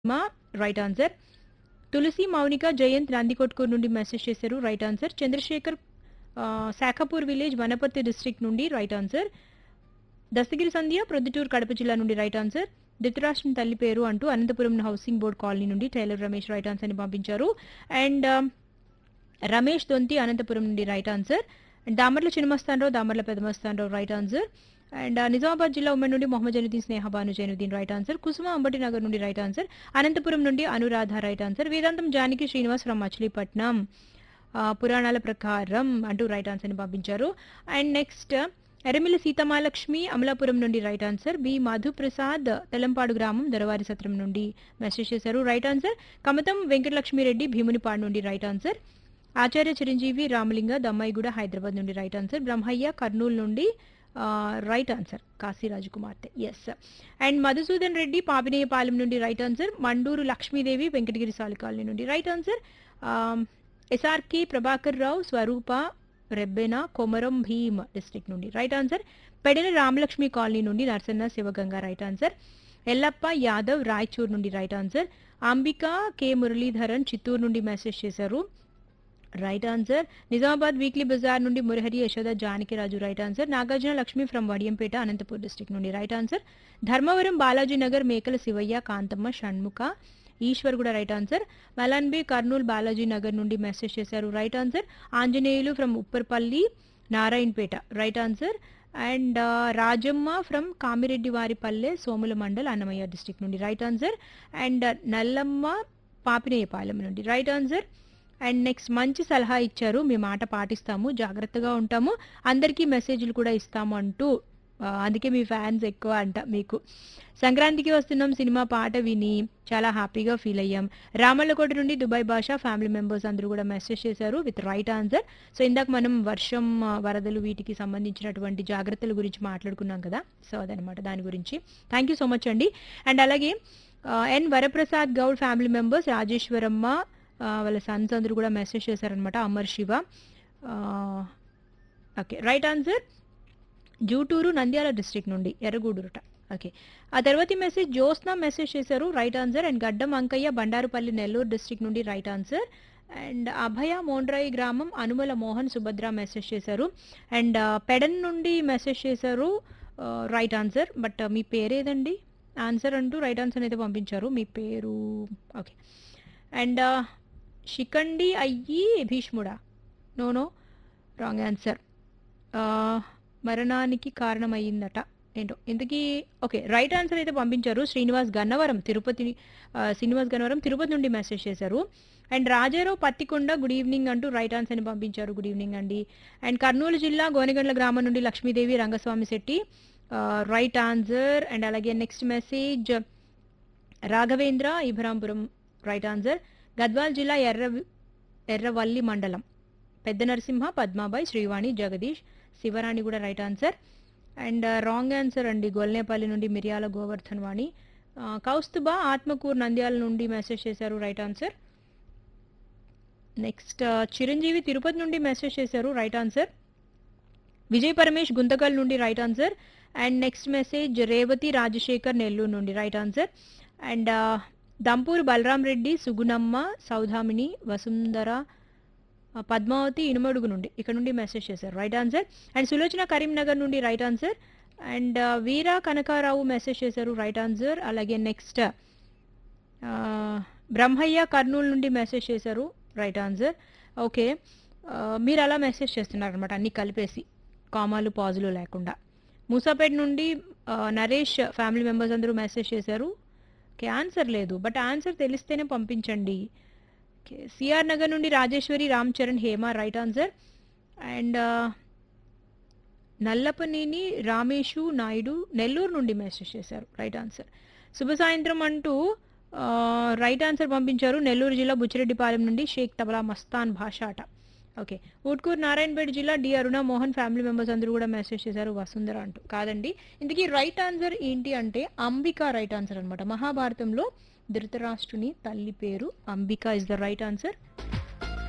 మా right answer Tulasi Mounika Jayanth Nandikotkur నుండి message చేశారు రైట్ ఆన్సర్ చంద్రశేఖర్ ఆ, శాఖపూర్ విలేజ్ వనపర్తి డిస్ట్రిక్ట్ నుండి రైట్ ఆన్సర్ దస్తగిరి సంధ్య ప్రొద్దుటూరు కడప జిల్లా నుండి రైట్ ఆన్సర్ ధృతరాష్ట్రం తల్లి పేరు అంటూ అనంతపురం హౌసింగ్ బోర్డ్ కాలనీ నుండి టైలర్ రమేష్ రైట్ ఆన్సర్ ని పంపించారు అండ్ రమేష్ దొంతి అనంతపురం నుండి right answer and Damarla Chinnamastanarao Damarla Pedamastanarao right answer and Nizamabad జిల్లా ఉమ్మడి నుండి మొహమ్మద్ జనుద్దీన్ స్నేహ భాను జైనుద్దీన్ రైట్ ఆన్సర్ కుసుమ అంబటి నగర్ నుండి రైట్ ఆన్సర్ అనంతపురం నుండి అనురాధ రైట్ ఆన్సర్ వేదాంతం జానకి శ్రీనివాస్ ఫ్రమ్ మచిలీపట్నం ఆ, పురాణాల ప్రకారం అంటూ రైట్ ఆన్సర్ ని పంపించారు అండ్ నెక్స్ట్ ఎర్రమిల్లి సీతమాలక్ష్మి అమలాపురం నుండి right answer B Madhuprasad Telampadu గ్రామం దొరవారి సత్రం నుండి మెసేజ్ చేశారు రైట్ ఆన్సర్ కమతం వెంకటలక్ష్మిరెడ్డి భీమునిపాడు నుండి రైట్ ఆన్సర్ ఆచార్య చిరంజీవి రామలింగ దమ్మాయిగూడ హైదరాబాద్ నుండి రైట్ ఆన్సర్ బ్రహ్మయ్య కర్నూలు నుండి రైట్ ఆన్సర్ కాశీరాజు కుమార్తె ఎస్ అండ్ మధుసూదన్ రెడ్డి పాపినేయపాలెం నుండి రైట్ ఆన్సర్ మండూరు లక్ష్మీదేవి వెంకటగిరి సాలికాలనీ నుండి right answer SRK Prabhakar Rao Swaroopa Rebbena Komaram Bheem district నుండి right answer Pedana Ramalakshmi colony నుండి నరసన్న శివగంగా రైట్ ఆన్సర్ ఎల్లప్ప యాదవ్ రాయచూర్ నుండి right answer Ambika K Muralidharan Chittoor నుండి మెసేజ్ చేశారు రైట్ ఆన్సర్ నిజామాబాద్ వీక్లీ బజార్ నుండి Murahari Yashoda Janakiraju right answer Nagarjuna Lakshmi from Vadiyampeta Anantapur district నుండి రైట్ ఆన్సర్ ధర్మవరం బాలాజీ నగర్ మేకల శివయ్య కాంతమ్మ షణ్ముఖ ఈశ్వర్ కూడా రైట్ ఆన్సర్ మలాన్బి కర్నూలు బాలాజీ నగర్ నుండి మెసేజ్ చేశారు right answer Anjaneyulu from Upparpalli Narayanpet right answer and Rajamma from Kamireddy Varipalle Somula mandal Annamayya district నుండి right answer and Nallamma Papineyapalem నుండి రైట్ ఆన్సర్ అండ్ నెక్స్ట్ మంచి సలహా ఇచ్చారు మీ మాట పాటిస్తాము జాగ్రత్తగా ఉంటాము అందరికీ మెసేజ్లు కూడా ఇస్తాము అంటూ ఆ, అందుకే మీ ఫ్యాన్స్ ఎక్కువ అంట మీకు సంక్రాంతికి వస్తున్నాం సినిమా పాట విని చాలా హ్యాపీగా ఫీల్ అయ్యాం రామల్లకోట నుండి దుబాయ్ భాష ఫ్యామిలీ మెంబర్స్ అందరూ కూడా మెసేజ్ చేశారు విత్ రైట్ ఆన్సర్ సో ఇందాక మనం వర్షం ఆ, వరదలు వీటికి సంబంధించినటువంటి జాగ్రత్తల గురించి మాట్లాడుకున్నాం కదా సో అదనమాట దాని గురించి థ్యాంక్ యూ సో మచ్ అండి అండ్ అలాగే ఆ, N Varaprasad Goud family members Rajeshwaramma ఆ, వాళ్ళ సన్స్ అందరూ కూడా మెసేజ్ చేశారనమాట Amar Shiva okay right answer Juturu Nandyal district నుండి ఎర్రగూడూరుట ఓకే ఆ తర్వాతి మెసేజ్ జ్యోత్స్న మెసేజ్ చేశారు right answer and Gaddam Ankaiah Bandarupalli Nellore district నుండి right answer and Abhaya Mondrai గ్రామం అనుమల మోహన్ సుభద్ర మెసేజ్ చేశారు అండ్ పెడన్ నుండి మెసేజ్ చేశారు రైట్ ఆన్సర్ బట్ మీ పేరేదండి ఆన్సర్ అంటూ రైట్ ఆన్సర్ అయితే పంపించారు మీ పేరు ఓకే అండ్ షికండి అయ్యి భీష్ముడా నో నో రాంగ్ ఆన్సర్ మరణానికి కారణమయ్యిందట ఏంటో ఇంతకీ ఓకే రైట్ ఆన్సర్ అయితే పంపించారు శ్రీనివాస్ గన్నవరం తిరుపతి ఆ, శ్రీనివాస్ గన్నవరం తిరుపతి నుండి మెసేజ్ చేశారు and Rajarao Pattikonda good evening అంటూ రైట్ ఆన్సర్ని పంపించారు గుడ్ ఈవినింగ్ అండి అండ్ కర్నూలు జిల్లా గోనెగండ్ల గ్రామం నుండి Lakshmidevi Rangaswamy Shetty right answer and అలాగే next message Raghavendra Ibrahimpuram right answer Gadwal జిల్లా ఎర్ర ఎర్రవల్లి మండలం పెద్ద నరసింహ పద్మాబాయ్ శ్రీవాణి జగదీష్ శివరాణి కూడా right answer and wrong answer అండి గొల్నేపల్లి నుండి మిరియాల గోవర్ధన్ వాణి ఆ, కౌస్తుబా ఆత్మకూర్ నంద్యాల నుండి మెసేజ్ చేశారు right answer next Chiranjeevi Tirupati నుండి మెసేజ్ చేశారు రైట్ ఆన్సర్ విజయ్ పరమేష్ గుంతకల్ నుండి right answer and next message Revathi Rajasekhar Nellore నుండి right answer and Dampur Balaram Reddy Sugunamma Soudamini Vasundhara ఆ, పద్మావతి ఇనుమడుగు నుండి ఇక్కడ నుండి మెసేజ్ చేశారు right answer and Sulochana Karimnagar నుండి right answer and Veera Kanakarao message చేశారు రైట్ ఆన్సర్ అలాగే నెక్స్ట్ బ్రహ్మయ్య కర్నూలు నుండి మెసేజ్ చేశారు రైట్ ఆన్సర్ ఓకే మీరు అలా మెసేజ్ చేస్తున్నారు అనమాట అన్ని కలిపేసి కామాలు పాజులు లేకుండా మూసాపేట నుండి ఆ, నరేష్ ఫ్యామిలీ మెంబర్స్ అందరూ మెసేజ్ చేశారు ఓకే ఆన్సర్ లేదు బట్ ఆన్సర్ తెలిస్తేనే పంపించండి ఓకే సిఆర్ నగర్ నుండి Rajeshwari Ram Charan Hema right answer and Nallapaneni Ramesh Naidu Nellore నుండి మెసేజ్ చేశారు రైట్ ఆన్సర్ శుభ సాయంత్రం అంటూ ఆ, రైట్ ఆన్సర్ పంపించారు నెల్లూరు జిల్లా బుచ్చిరెడ్డిపాలెం నుండి షేక్ తబలా మస్తాన్ భాషాట ఓకే ఊట్కూరు నారాయణపేట జిల్లా D Aruna Mohan family members అందరూ కూడా మెసేజ్ చేశారు వసుంధర అంటూ కాదండి ఇందుకీ రైట్ ఆన్సర్ ఏంటి అంటే అంబిక రైట్ ఆన్సర్ అనమాట మహాభారతంలో ధృతరాష్ట్రుని తల్లి పేరు Ambika is the right answer